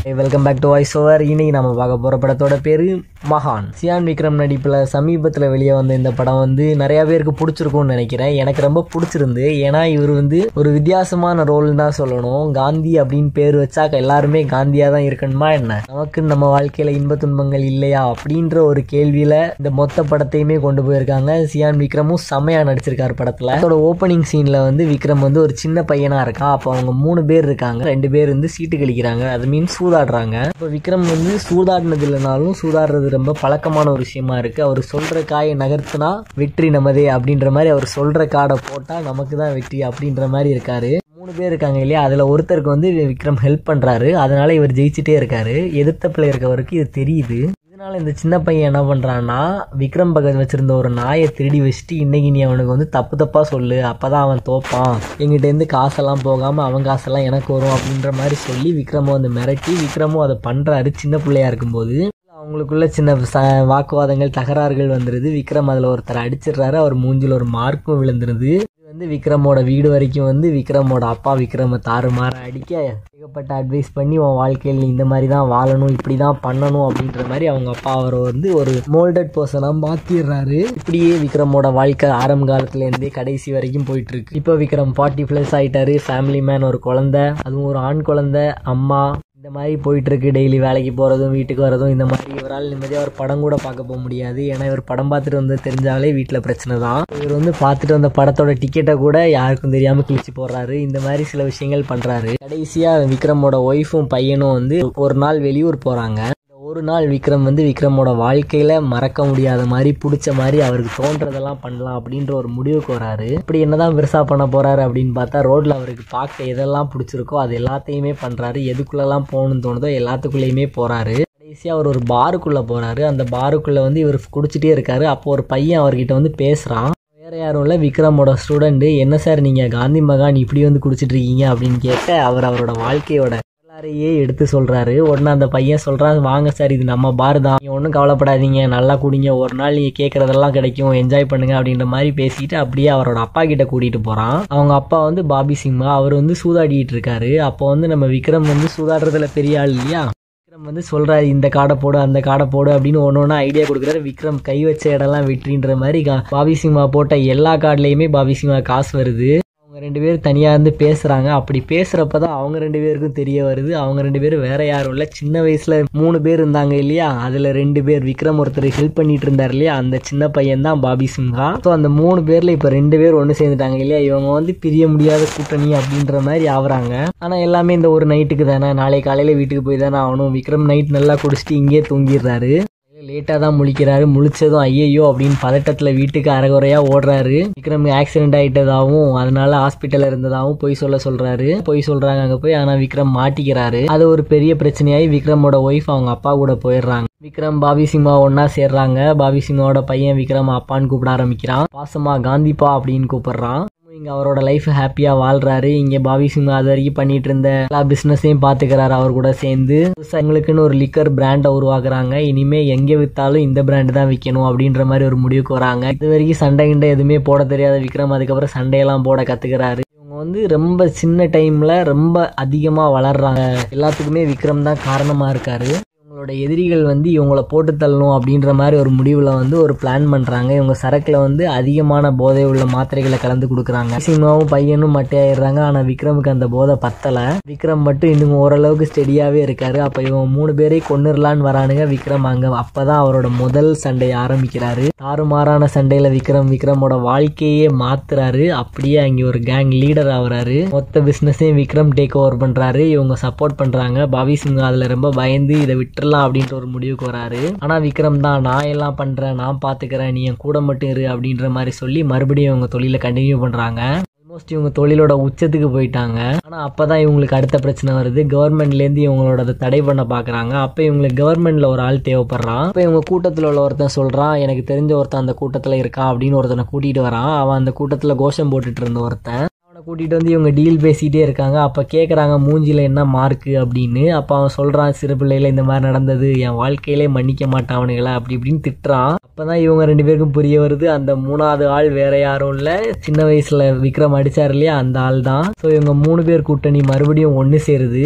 welcome back to voice over இன்னைக்கு நம்ம பார்க்க போகிற படத்தோட பேர் மகான் சியான் விக்ரம் நடிப்பில் சமீபத்தில் வெளியே வந்த இந்த படம் வந்து நிறைய பேருக்கு பிடிச்சிருக்கும்னு நினைக்கிறேன் எனக்கு ரொம்ப பிடிச்சிருந்து ஏன்னா இவர் வந்து ஒரு வித்தியாசமான ரோல்னு தான் சொல்லணும் காந்தி அப்படின்னு பேர் வச்சா எல்லாருமே காந்தியாக தான் இருக்கணுமா என்ன நமக்கு நம்ம வாழ்க்கையில் இன்ப துன்பங்கள் இல்லையா அப்படின்ற ஒரு கேள்வியில் இந்த மொத்த படத்தையுமே கொண்டு போயிருக்காங்க சியான் விக்ரமும் செம்மையாக நடிச்சிருக்காரு படத்தில் அதோட ஓப்பனிங் சீனில் வந்து விக்ரம் வந்து ஒரு சின்ன பையனாக இருக்கான் அப்போ அவங்க மூணு பேர் இருக்காங்க ரெண்டு பேர் வந்து சீட்டு கழிக்கிறாங்க அது மீன் சூதாடுறாங்க இப்போ விக்ரம் வந்து சூதாடினது இல்லைனாலும் சூதாடுறது ரொம்ப பழக்கமான ஒரு விஷயமா இருக்கு அவர் சொல்ற காயை நகர்த்தினா வெற்றி நமதே அப்படின்ற மாதிரி அவர் சொல்ற காடை போட்டா நமக்கு தான் வெற்றி அப்படின்ற மாதிரி இருக்காரு மூணு பேர் இருக்காங்க இல்லையா அதுல ஒருத்தருக்கு வந்து விக்ரம் ஹெல்ப் பண்றாரு அதனால இவர் ஜெயிச்சுட்டே இருக்காரு எதிர்த்த பிள்ளை இருக்கவருக்கு இது தெரியுது இதனால இந்த சின்ன பையன் என்ன பண்றான்னா விக்ரம் பகத் வச்சிருந்த ஒரு நாயை திருடி வச்சுட்டு இன்னைக்கு நீ அவனுக்கு வந்து தப்பு தப்பா சொல்லு அப்பதான் அவன் தோப்பான் எங்கிட்ட இருந்து காசெல்லாம் போகாம அவன் காசெல்லாம் எனக்கு வரும் அப்படின்ற மாதிரி சொல்லி விக்ரம வந்து மிரட்டி விக்ரமும் அதை பண்றாரு சின்ன பிள்ளையா இருக்கும்போது அவங்களுக்குள்ள சின்ன ச வாக்குவாதங்கள் தகராறுகள் வந்துருது விக்ரம் அதில் ஒருத்தர் அடிச்சிடுறாரு அவர் மூஞ்சில் ஒரு மார்க்கும் விழுந்துருது இது வந்து விக்ரமோட வீடு வரைக்கும் வந்து விக்ரமோட அப்பா விக்ரம தாறுமாற அடிக்க ஏகப்பட்ட அட்வைஸ் பண்ணி உன் வாழ்க்கையில் நீ இந்த மாதிரி தான் வாழணும் இப்படி தான் பண்ணணும் அப்படின்ற மாதிரி அவங்க அப்பா அவரை வந்து ஒரு மோல்டட் பர்சனாக மாற்றிடுறாரு இப்படியே விக்ரமோட வாழ்க்கை ஆரம்ப காலத்துலேருந்தே கடைசி வரைக்கும் போயிட்டு இருக்கு இப்போ விக்ரம் ஃபார்ட்டி ப்ளஸ் ஆயிட்டாரு ஃபேமிலி மேன் ஒரு குழந்தை அதுவும் ஒரு ஆண் குழந்தை அம்மா இந்த மாதிரி போயிட்டு இருக்கு டெய்லி வேலைக்கு போகிறதும் வீட்டுக்கு வரதும் இந்த மாதிரி இவரால் நிம்மதியாக ஒரு படம் கூட பார்க்க போக முடியாது ஏன்னா இவர் படம் பார்த்துட்டு வந்து தெரிஞ்சாலே வீட்டில் பிரச்சனை தான் இவர் வந்து பார்த்துட்டு வந்த படத்தோட டிக்கெட்டை கூட யாருக்கும் தெரியாமல் கிழிச்சு போடுறாரு இந்த மாதிரி சில விஷயங்கள் பண்ணுறாரு கடைசியாக விக்ரமோட ஒய்ஃபும் பையனும் வந்து ஒரு நாள் வெளியூர் போகிறாங்க ஒரு நாள் விக்ரம் வந்து விக்ரமோட வாழ்க்கையில மறக்க முடியாத மாதிரி பிடிச்ச மாதிரி அவருக்கு தோன்றதெல்லாம் பண்ணலாம் அப்படின்ற ஒரு முடிவுக்கு வராரு இப்படி என்னதான் பெருசா பண்ண போறாரு அப்படின்னு பார்த்தா ரோட்ல அவருக்கு பார்க்க எதெல்லாம் பிடிச்சிருக்கோ அது எல்லாத்தையுமே பண்றாரு எதுக்குள்ளெல்லாம் போகணும்னு தோணுதோ எல்லாத்துக்குள்ளேயுமே போறாரு கடைசியாக அவர் ஒரு பாருக்குள்ளே போகிறாரு அந்த பாருக்குள்ளே வந்து இவர் குடிச்சிட்டே இருக்காரு அப்போ ஒரு பையன் அவர்கிட்ட வந்து பேசுகிறான் வேற யாரும் இல்லை விக்ரமோட ஸ்டூடெண்ட் என்ன சார் நீங்கள் காந்தி மகான் இப்படி வந்து குடிச்சிட்டு இருக்கீங்க அப்படின்னு கேட்ட அவர் அவரோட வாழ்க்கையோட வரலாறையே எடுத்து சொல்றாரு உடனே அந்த பையன் சொல்றான் வாங்க சார் இது நம்ம பார் தான் நீங்க ஒன்றும் கவலைப்படாதீங்க நல்லா குடிங்க ஒரு நாள் நீங்க கேட்கறதெல்லாம் கிடைக்கும் என்ஜாய் பண்ணுங்க அப்படின்ற மாதிரி பேசிட்டு அப்படியே அவரோட அப்பா கிட்ட கூட்டிட்டு போறான் அவங்க அப்பா வந்து பாபி சிம்மா அவர் வந்து சூதாடிட்டு இருக்காரு அப்போ வந்து நம்ம விக்ரம் வந்து சூதாடுறதுல பெரிய ஆள் இல்லையா விக்ரம் வந்து சொல்றாரு இந்த காடை போடு அந்த காடை போடு அப்படின்னு ஒன்று ஒன்றா ஐடியா கொடுக்குறாரு விக்ரம் கை வச்ச இடம்லாம் வெற்றின்ற மாதிரி கா- பாபி சிம்மா போட்ட எல்லா கார்டுலேயுமே பாபி சிம்மா காசு வருது அவங்க ரெண்டு பேரும் தனியாக இருந்து பேசுகிறாங்க அப்படி பேசுகிறப்ப தான் அவங்க ரெண்டு பேருக்கும் தெரிய வருது அவங்க ரெண்டு பேரும் வேற யாரும் இல்லை சின்ன வயசில் மூணு பேர் இருந்தாங்க இல்லையா அதில் ரெண்டு பேர் விக்ரம் ஒருத்தர் ஹெல்ப் பண்ணிட்டு இருந்தார் இல்லையா அந்த சின்ன பையன் தான் பாபி சிம்ஹா ஸோ அந்த மூணு பேரில் இப்போ ரெண்டு பேர் ஒன்று சேர்ந்துட்டாங்க இல்லையா இவங்க வந்து பிரிய முடியாத கூட்டணி அப்படின்ற மாதிரி ஆகுறாங்க ஆனால் எல்லாமே இந்த ஒரு நைட்டுக்கு தானே நாளை காலையில் வீட்டுக்கு போய் தானே ஆகணும் விக்ரம் நைட் நல்லா குடிச்சிட்டு இங்கேயே தூங்கிடுறாரு லேட்டாக தான் முழிக்கிறாரு முழிச்சதும் ஐயையோ அப்படின்னு பதட்டத்தில் வீட்டுக்கு அரைகுறையாக ஓடுறாரு விக்ரம் ஆக்சிடென்ட் ஆகிட்டதாகவும் அதனால ஹாஸ்பிட்டலில் இருந்ததாகவும் பொய் சொல்ல சொல்கிறாரு பொய் சொல்கிறாங்க அங்கே போய் ஆனால் விக்ரம் மாட்டிக்கிறாரு அது ஒரு பெரிய பிரச்சனையாகி விக்ரமோட ஒய்ஃப் அவங்க அப்பா கூட போயிடுறாங்க விக்ரம் பாபி சிம்மா ஒன்னா சேர்றாங்க பாபி சிம்மாவோட பையன் விக்ரம் அப்பான்னு கூப்பிட ஆரம்பிக்கிறான் பாசமா காந்திப்பா அப்படின்னு கூப்பிடுறான் இங்க அவரோட லைஃப் ஹாப்பியா வாழ்றாரு இங்க பாபி சிங் அது வரைக்கும் பண்ணிட்டு இருந்த எல்லா பிசினஸையும் பாத்துக்கிறாரு அவர் கூட சேர்ந்து புதுசா எங்களுக்குன்னு ஒரு லிக்கர் பிராண்டை உருவாக்குறாங்க இனிமே எங்க வித்தாலும் இந்த பிராண்ட் தான் விற்கணும் அப்படின்ற மாதிரி ஒரு முடிவுக்கு வராங்க இது வரைக்கும் சண்டை கிண்டை எதுவுமே போட தெரியாத விக்ரம் அதுக்கப்புறம் சண்டையெல்லாம் போட கத்துக்கிறாரு இவங்க வந்து ரொம்ப சின்ன டைம்ல ரொம்ப அதிகமா வளர்றாங்க எல்லாத்துக்குமே விக்ரம் தான் காரணமா இருக்காரு இவங்களோட எதிரிகள் வந்து இவங்கள போட்டு தள்ளணும் அப்படின்ற மாதிரி ஒரு முடிவில் வந்து ஒரு பிளான் பண்ணுறாங்க இவங்க சரக்கில் வந்து அதிகமான போதை உள்ள மாத்திரைகளை கலந்து கொடுக்குறாங்க சினிமாவும் பையனும் மட்டையாயிடுறாங்க ஆனால் விக்ரமுக்கு அந்த போதை பத்தலை விக்ரம் மட்டும் இன்னும் ஓரளவுக்கு ஸ்டெடியாகவே இருக்காரு அப்போ இவங்க மூணு பேரையும் கொன்னுடலான்னு வரானுங்க விக்ரம் அங்கே அப்போ தான் அவரோட முதல் சண்டையை ஆரம்பிக்கிறாரு தாறுமாறான சண்டையில் விக்ரம் விக்ரமோட வாழ்க்கையே மாத்துறாரு அப்படியே அங்கே ஒரு கேங் லீடர் ஆகுறாரு மொத்த பிஸ்னஸையும் விக்ரம் டேக் ஓவர் பண்ணுறாரு இவங்க சப்போர்ட் பண்ணுறாங்க பாபி சிங் அதில் ரொம்ப பயந்து இதை விட்டுறலாம் அப்படின்ற ஒரு முடிவுக்கு வராரு ஆனால் விக்ரம் தான் நான் எல்லாம் பண்ணுறேன் நான் பார்த்துக்கிறேன் நீ என் கூட மட்டும் இரு அப்படின்ற மாதிரி சொல்லி மறுபடியும் இவங்க தொழிலை கண்டினியூ பண்ணுறாங்க ஆல்மோஸ்ட் இவங்க தொழிலோட உச்சத்துக்கு போயிட்டாங்க ஆனால் அப்போ தான் இவங்களுக்கு அடுத்த பிரச்சனை வருது கவர்மெண்ட்லேருந்து இவங்களோட அதை தடை பண்ண பார்க்குறாங்க அப்போ இவங்களுக்கு கவர்மெண்ட்டில் ஒரு ஆள் தேவைப்படுறான் அப்போ இவங்க கூட்டத்தில் உள்ள ஒருத்தன் சொல்கிறான் எனக்கு தெரிஞ்ச ஒருத்தன் அந்த கூட்டத்தில் இருக்கான் அப்படின்னு ஒருத்தனை கூட்டிகிட்டு வரான் அவன் அந்த கூட்டத்தில் கோஷம் போட்டுட்டு இருந்த ஒருத்தன் அவனை கூட்டிகிட்டு வந்து இவங்க டீல் பேசிகிட்டே இருக்காங்க அப்போ கேட்குறாங்க மூஞ்சில என்ன மார்க்கு அப்படின்னு அப்போ அவன் சொல்கிறான் சிறு பிள்ளையில இந்த மாதிரி நடந்தது என் வாழ்க்கையிலே மன்னிக்க மாட்டான் அவனுங்களா அப்படி இப்படின்னு திட்டுறான் அப்போ தான் இவங்க ரெண்டு பேருக்கும் புரிய வருது அந்த மூணாவது ஆள் வேற யாரும் இல்லை சின்ன வயசில் விக்ரம் அடிச்சார் இல்லையா அந்த ஆள் தான் ஸோ இவங்க மூணு பேர் கூட்டணி மறுபடியும் ஒன்று சேருது கொஞ்ச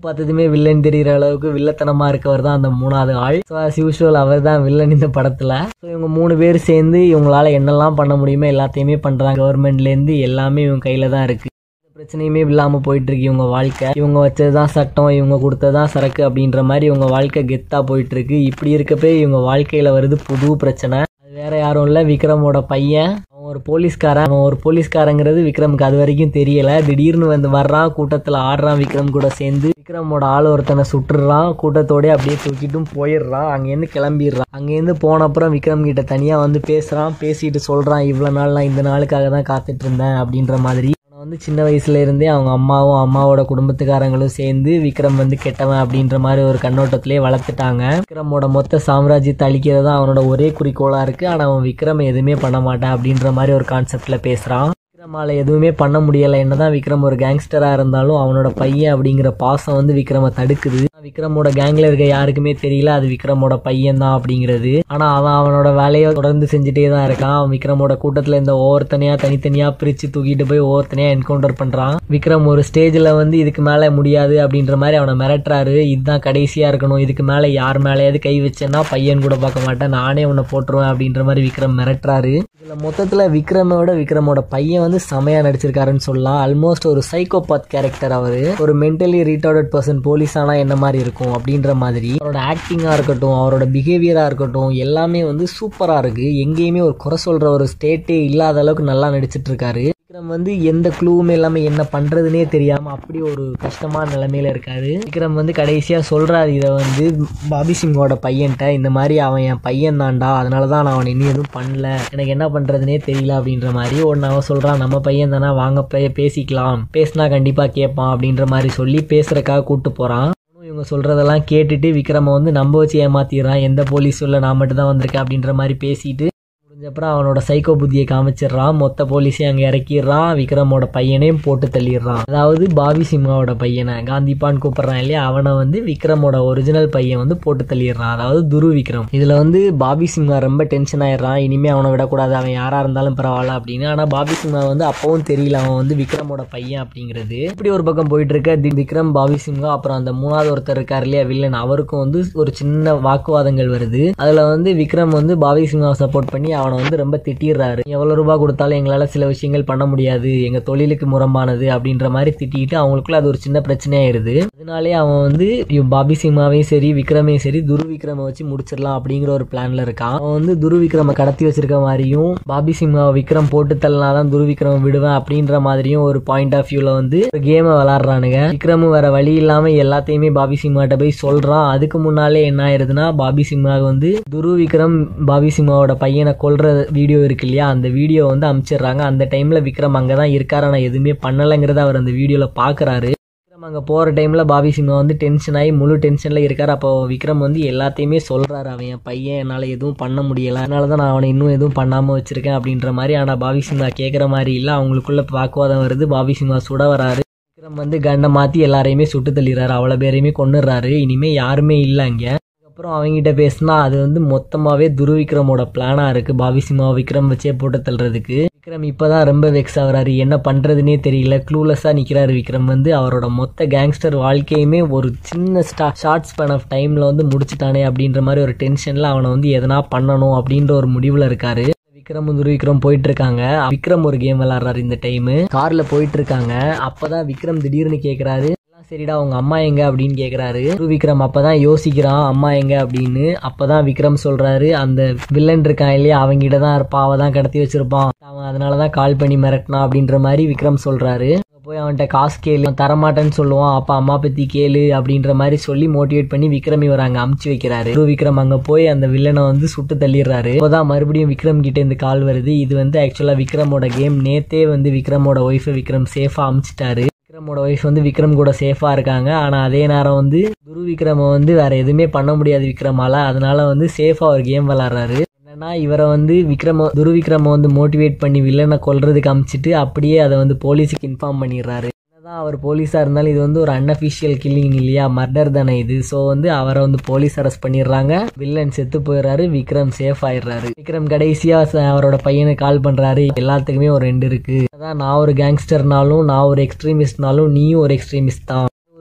பார்த்ததுமே வில்லன் தெரிகிற அளவுக்கு வில்லத்தனமாக இருக்கவர் தான் அந்த மூணாவது ஆள் ஸோ ஆஸ் யூஷுவல் அவர் தான் வில்லன் இந்த படத்தில் ஸோ இவங்க மூணு பேர் சேர்ந்து இவங்களால என்னெல்லாம் பண்ண முடியுமோ எல்லாத்தையுமே பண்ணுறாங்க கவர்மெண்ட்லேருந்து எல்லாமே இவங்க கையில் தான் இருக்குது பிரச்சனையுமே இல்லாமல் போயிட்டு இருக்கு இவங்க வாழ்க்கை இவங்க வச்சது தான் சட்டம் இவங்க கொடுத்ததான் சரக்கு அப்படின்ற மாதிரி இவங்க வாழ்க்கை கெத்தாக போயிட்டு இருக்கு இப்படி இருக்கப்பே இவங்க வாழ்க்கையில் வருது புது பிரச்சனை அது வேற யாரும் இல்லை விக்ரமோட பையன் அவன் ஒரு போலீஸ்காரன் அவன் ஒரு போலீஸ்காரங்கிறது விக்ரமுக்கு அது வரைக்கும் தெரியல திடீர்னு வந்து வர்றான் கூட்டத்தில் ஆடுறான் விக்ரம் கூட சேர்ந்து விக்ரமோட ஆள் ஒருத்தனை சுட்டுறான் கூட்டத்தோடய அப்படியே தூக்கிட்டும் போயிடுறான் அங்கேருந்து கிளம்பிடுறான் அங்கேருந்து போன அப்புறம் விக்ரம் கிட்ட தனியாக வந்து பேசுகிறான் பேசிட்டு சொல்கிறான் இவ்வளோ நாள் நான் இந்த நாளுக்காக தான் காத்துட்டு இருந்தேன் அப்படின்ற மாதிரி அவனை வந்து சின்ன வயசுல இருந்தே அவங்க அம்மாவும் அம்மாவோட குடும்பத்துக்காரங்களும் சேர்ந்து விக்ரம் வந்து கெட்டவன் அப்படின்ற மாதிரி ஒரு கண்ணோட்டத்திலே வளர்த்துட்டாங்க விக்ரமோட மொத்த சாம்ராஜ்யத்தை அழிக்கிறது தான் அவனோட ஒரே குறிக்கோளா இருக்கு ஆனா அவன் விக்ரம் எதுவுமே பண்ண மாட்டான் அப்படின்ற மாதிரி ஒரு கான்செப்ட்ல பேசுறான் விக்ரமால எதுவுமே பண்ண முடியல என்னதான் விக்ரம் ஒரு கேங்ஸ்டரா இருந்தாலும் அவனோட பையன் அப்படிங்கிற பாசம் வந்து விக்ரம தடுக்குது விக்ரமோட கேங்ல இருக்க யாருக்குமே தெரியல அது விக்ரமோட பையன் தான் அப்படிங்கிறது ஆனா அவன் அவனோட வேலையை தொடர்ந்து செஞ்சுட்டே தான் இருக்கான் அவன் விக்ரமோட கூட்டத்துல இந்த ஒவ்வொருத்தனையா தனித்தனியா பிரிச்சு தூக்கிட்டு போய் ஒவ்வொருத்தனையா என்கவுண்டர் பண்றான் விக்ரம் ஒரு ஸ்டேஜ்ல வந்து இதுக்கு மேல முடியாது அப்படின்ற மாதிரி அவனை மிரட்டுறாரு இதுதான் கடைசியா இருக்கணும் இதுக்கு மேல யார் மேலேயாவது கை வச்சேன்னா பையன் கூட பார்க்க மாட்டேன் நானே உன்னை போட்டுருவேன் அப்படின்ற மாதிரி விக்ரம் மிரட்டுறாரு இதுல மொத்தத்துல விக்ரமோட விக்ரமோட பையன் வந்து செமையா நடிச்சிருக்காருன்னு சொல்லலாம் ஆல்மோஸ்ட் ஒரு சைக்கோபாத் கேரக்டர் அவரு ஒரு மென்டலி ரீட்டார்டட் பர்சன் போலீஸ் ஆனா என்ன மாதிரி இருக்கும் அப்படின்ற மாதிரி அவரோட ஆக்டிங்கா இருக்கட்டும் அவரோட பிஹேவியரா இருக்கட்டும் எல்லாமே வந்து சூப்பரா இருக்கு எங்கேயுமே ஒரு குறை சொல்ற ஒரு ஸ்டேட்டே இல்லாத அளவுக்கு நல்லா நடிச்சிட்டு இருக்காரு விக்ரம் வந்து எந்த க்ளூவுமே இல்லாம என்ன பண்றதுனே தெரியாம அப்படி ஒரு கஷ்டமான நிலைமையில இருக்காரு விக்ரம் வந்து கடைசியா சொல்றாரு இதை வந்து பாபி சிங்கோட பையன்ட்ட இந்த மாதிரி அவன் என் பையன் தான்டா அதனால தான் நான் அவனை இன்னும் எதுவும் பண்ணல எனக்கு என்ன பண்றதுனே தெரியல அப்படின்ற மாதிரி ஒன்று அவன் சொல்றான் நம்ம பையன் தானே வாங்க பே- பேசிக்கலாம் பேசினா கண்டிப்பா கேட்பான் அப்படின்ற மாதிரி சொல்லி பேசுறதுக்காக கூட்டு போறான் அவனும் இவங்க சொல்றதெல்லாம் கேட்டுட்டு விக்ரம வந்து நம்ப வச்சு ஏமாத்திடுறான் எந்த போலீஸ் சொல்ல நான் மட்டும் தான் வந்திருக்கேன் அப்படின்ற மாதிரி பேசிட்டு முடிஞ்சப்பறம் அவனோட சைக்கோ புத்தியை காமிச்சிடுறான் மொத்த போலீஸையும் அங்கே இறக்கிடுறான் விக்ரமோட பையனையும் போட்டு தள்ளிடுறான் அதாவது பாபி சிம்மாவோட பையனை காந்திப்பான்னு கூப்பிடுறான் இல்லையா அவனை வந்து விக்ரமோட ஒரிஜினல் பையன் வந்து போட்டு தள்ளிடுறான் அதாவது துரு விக்ரம் இதுல வந்து பாபி சிம்மா ரொம்ப டென்ஷன் ஆயிடுறான் இனிமே அவனை விடக்கூடாது அவன் யாரா இருந்தாலும் பரவாயில்ல அப்படின்னு ஆனா பாபி சிம்மா வந்து அப்பவும் தெரியல அவன் வந்து விக்ரமோட பையன் அப்படிங்கிறது இப்படி ஒரு பக்கம் போயிட்டு இருக்க தி- விக்ரம் பாபி சிம்ஹா அப்புறம் அந்த மூணாவது ஒருத்தர் இருக்கார் இல்லையா வில்லன் அவருக்கும் வந்து ஒரு சின்ன வாக்குவாதங்கள் வருது அதுல வந்து விக்ரம் வந்து பாபி சிம்ஹாவை சப்போர்ட் பண்ணி அவனை வந்து ரொம்ப திட்டிடுறாரு எவ்வளவு ரூபாய் கொடுத்தாலும் எங்களால சில விஷயங்கள் பண்ண முடியாது எங்க தொழிலுக்கு முரம்பானது அப்படின்ற மாதிரி திட்டிட்டு அவங்களுக்குள்ள அது ஒரு சின்ன பிரச்சனையாயிருது அதனாலே அவன் வந்து இவ் பாபி சிம்மாவையும் சரி விக்ரமையும் சரி துரு விக்ரம வச்சு முடிச்சிடலாம் அப்படிங்கிற ஒரு பிளான்ல இருக்கான் அவன் வந்து துரு விக்ரம கடத்தி வச்சிருக்க மாதிரியும் பாபி சிம்மாவை விக்ரம் போட்டு தள்ளனாதான் துரு விக்ரம விடுவேன் அப்படின்ற மாதிரியும் ஒரு பாயிண்ட் ஆஃப் வியூல வந்து கேமை விளாடுறானுங்க விக்ரமும் வேற வழி இல்லாம எல்லாத்தையுமே பாபி சிம்மாட்ட போய் சொல்றான் அதுக்கு முன்னாலே என்ன ஆயிருதுன்னா பாபி சிம்மா வந்து துரு விக்ரம் பாபி சிம்மாவோட பையனை கொல்ற வீடியோ இருக்கு இல்லையா அந்த வீடியோ வந்து அமிச்சிடுறாங்க அந்த டைம்ல விக்ரம் அங்கதான் இருக்காரு ஆனா எதுவுமே பண்ணலைங்கிறத அவர் அந்த வீடியோல பாக்குறாரு விக்ரம் அங்க போற டைம்ல பாபி சிம்மா வந்து டென்ஷன் ஆகி முழு டென்ஷன்ல இருக்காரு அப்போ விக்ரம் வந்து எல்லாத்தையுமே சொல்றாரு அவன் என் பையன் என்னால எதுவும் பண்ண முடியல அதனால தான் நான் அவனை இன்னும் எதுவும் பண்ணாம வச்சிருக்கேன் அப்படின்ற மாதிரி ஆனா பாபி சிம்மா கேக்குற மாதிரி இல்ல அவங்களுக்குள்ள வாக்குவாதம் வருது பாபி சிம்மா சுட வராரு விக்ரம் வந்து கண்ணை மாத்தி எல்லாரையுமே சுட்டு தள்ளிடுறாரு அவ்வளவு பேரையுமே கொன்னுடுறாரு இனிமே யாருமே இல்ல அங்க அதுக்கப்புறம் அவங்ககிட்ட பேசினா அது வந்து மொத்தமாவே துருவிக்ரமோட பிளானா இருக்கு பாபி சிம்மா விக்ரம் வச்சே போட்டு தள்ளுறதுக்கு விக்ரம் இப்பதான் ரொம்ப வெக்ஸ் ஆகுறாரு என்ன பண்றதுனே தெரியல க்ளூலெஸ்ஸா நிக்கிறாரு விக்ரம் வந்து அவரோட மொத்த கேங்ஸ்டர் வாழ்க்கையுமே ஒரு சின்ன ஸ்டா ஷார்ட் ஸ்பேன் ஆஃப் டைம்ல வந்து முடிச்சுட்டானே அப்படின்ற மாதிரி ஒரு டென்ஷன்ல அவனை வந்து எதனா பண்ணணும் அப்படின்ற ஒரு முடிவுல இருக்காரு விக்ரம் துருவிக்ரம் போயிட்டு இருக்காங்க விக்ரம் ஒரு கேம் விளாடுறாரு இந்த டைம் கார்ல போயிட்டு இருக்காங்க அப்பதான் விக்ரம் திடீர்னு கேக்குறாரு "எல்லாம் சரிடா உங்க அம்மா எங்க அப்படின்னு கேக்குறாரு துரு விக்ரம் அப்பதான் யோசிக்கிறான் அம்மா எங்க அப்படின்னு அப்பதான் விக்ரம் சொல்றாரு அந்த வில்லன் இருக்கான் இல்லையா அவங்கிட்ட தான் இருப்பான் அவன் தான் கடத்தி வச்சிருப்பான் அவன் அதனாலதான் கால் பண்ணி மிரட்டினான் அப்படின்ற மாதிரி விக்ரம் சொல்றாரு அங்க போய் அவன்கிட்ட காசு கேளு அவன் தரமாட்டேன்னு சொல்லுவான் அப்பா அம்மா பத்தி கேளு அப்படின்ற மாதிரி சொல்லி மோட்டிவேட் பண்ணி விக்ரம் இவர் அங்க அமுச்சு வைக்கிறாரு துரு விக்ரம் அங்க போய் அந்த வில்லனை வந்து சுட்டு தள்ளிடுறாரு அப்போதான் மறுபடியும் விக்ரம் கிட்ட இருந்து கால் வருது இது வந்து ஆக்சுவலா விக்ரமோட கேம் நேத்தே வந்து விக்ரமோட ஒய்ஃபை விக்ரம் சேஃபா அமுச்சிட்டாரு விக்ரமோட ஒய்ஃப் வந்து விக்ரம் கூட சேஃபா இருக்காங்க ஆனா அதே நேரம் வந்து துரு விக்ரம வந்து வேற எதுவுமே பண்ண முடியாது விக்ரமால அதனால வந்து சேஃபா ஒரு கேம் விளாடுறாரு என்னன்னா இவரை வந்து விக்ரம துரு விக்ரம வந்து மோட்டிவேட் பண்ணி வில்லனை கொல்றதுக்கு அமிச்சிட்டு அப்படியே அதை வந்து போலீஸுக்கு இன்ஃபார்ம் பண்ணிடுறாரு என்னதான் அவர் போலீஸா இருந்தாலும் இது வந்து ஒரு அன்அஃபிஷியல் கில்லிங் இல்லையா மர்டர் தானே இது ஸோ வந்து அவரை வந்து போலீஸ் அரெஸ்ட் பண்ணிடுறாங்க வில்லன் செத்து போயிடுறாரு விக்ரம் சேஃப் ஆயிடுறாரு விக்ரம் கடைசியா ச- அவரோட பையனுக்கு கால் பண்றாரு எல்லாத்துக்குமே ஒரு ரெண்டு இருக்கு அதான் நான் ஒரு கேங்ஸ்டர்னாலும் நான் ஒரு எக்ஸ்ட்ரீமிஸ்ட்னாலும் நீயும் ஒரு எக்ஸ்ட்ரீமிஸ்ட் தான் ஒரு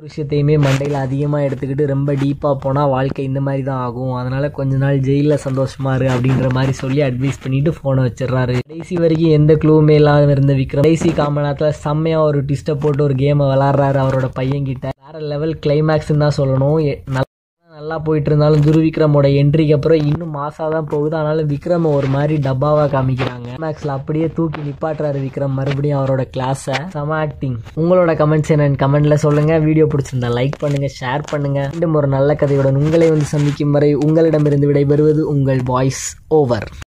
ஒரு விஷயத்தையுமே மண்டையில் அதிகமாக எடுத்துக்கிட்டு ரொம்ப டீப்பாக போனால் வாழ்க்கை இந்த மாதிரி தான் ஆகும் அதனால் கொஞ்ச நாள் ஜெயிலில் சந்தோஷமா இரு அப்படின்ற மாதிரி சொல்லி அட்வைஸ் பண்ணிட்டு ஃபோனை வச்சிடுறாரு கடைசி வரைக்கும் எந்த க்ளூவுமே இல்லாமல் இருந்த விக்ரம் கடைசி காமநாத்தில் செம்மையாக ஒரு ட்விஸ்ட்டை போட்டு ஒரு கேமை விளாட்றாரு அவரோட பையன்கிட்ட வேற லெவல் கிளைமேக்ஸ்ன்னு தான் சொல்லணும் எ- நல்லா நல்லா போயிட்டு இருந்தாலும் துருவிக்ரமோட என்ட்ரிக்கு அப்புறம் இன்னும் மாசா தான் போகுது ஆனாலும் விக்ரம் ஒரு மாதிரி டப்பாவா காமிக்கிறாங்க மேக்ஸ்ல அப்படியே தூக்கி நிப்பாட்டுறாரு விக்ரம் மறுபடியும் அவரோட கிளாஸை செம ஆக்டிங் உங்களோட கமெண்ட்ஸ் என்னன்னு கமெண்ட்ல சொல்லுங்க வீடியோ பிடிச்சிருந்தா லைக் பண்ணுங்க ஷேர் பண்ணுங்க மீண்டும் ஒரு நல்ல கதையுடன் உங்களை வந்து சந்திக்கும் வரை உங்களிடமிருந்து விடைபெறுவது உங்கள் வாய்ஸ் ஓவர்